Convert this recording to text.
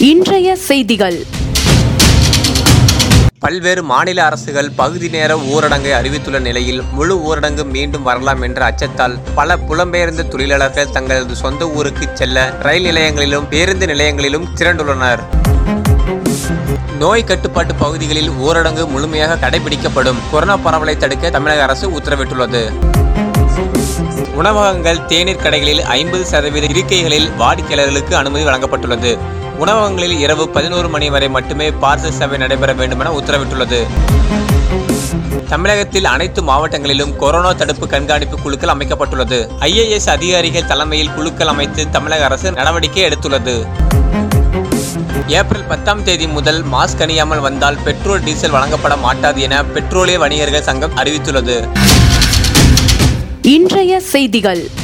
இன்றைய செய்திகள் பல்வேறு மாநில அரசுகள் பகுதி நேர ஊரடங்கை அறிவித்துள்ள நிலையில் முழு ஊரடங்கு மீண்டும் வரலாம் என்ற அச்சத்தால் பல புலம்பெயர்ந்த தொழிலாளர்கள் தங்களது சொந்த ஊருக்கு செல்ல ரயில் நிலையங்களிலும் பேருந்து நிலையங்களிலும் திரண்டுள்ளனர் நோய் கட்டுப்பாட்டு பகுதிகளில் ஊரடங்கு முழுமையாக கடைபிடிக்கப்படும் கொரோனா பரவலை தடுக்க தமிழக அரசு உத்தரவிட்டுள்ளது உணவகங்கள் தேநீர் கடைகளில் ஐம்பது சதவீத இருக்கைகளில் வாடிக்கையாளர்களுக்கு அனுமதி வழங்கப்பட்டுள்ளது உணவகங்களில் இரவு பதினோரு மணி வரை மட்டுமே பார்சல் சேவை நடைபெற வேண்டும் என உத்தரவிட்டுள்ளது தமிழகத்தில் அனைத்து மாவட்டங்களிலும் கொரோனா தடுப்பு கண்காணிப்பு குழுக்கள் அமைக்கப்பட்டுள்ளது ஐஏஎஸ் அதிகாரிகள் தலைமையில் குழுக்கள் அமைத்து தமிழக அரசு நடவடிக்கை எடுத்துள்ளது ஏப்ரல் பத்தாம் தேதி முதல் மாஸ்க் அணியாமல் வந்தால் பெட்ரோல் டீசல் வழங்கப்பட மாட்டாது என பெட்ரோலிய வணிகர்கள் சங்கம் அறிவித்துள்ளது இன்றைய செய்திகள்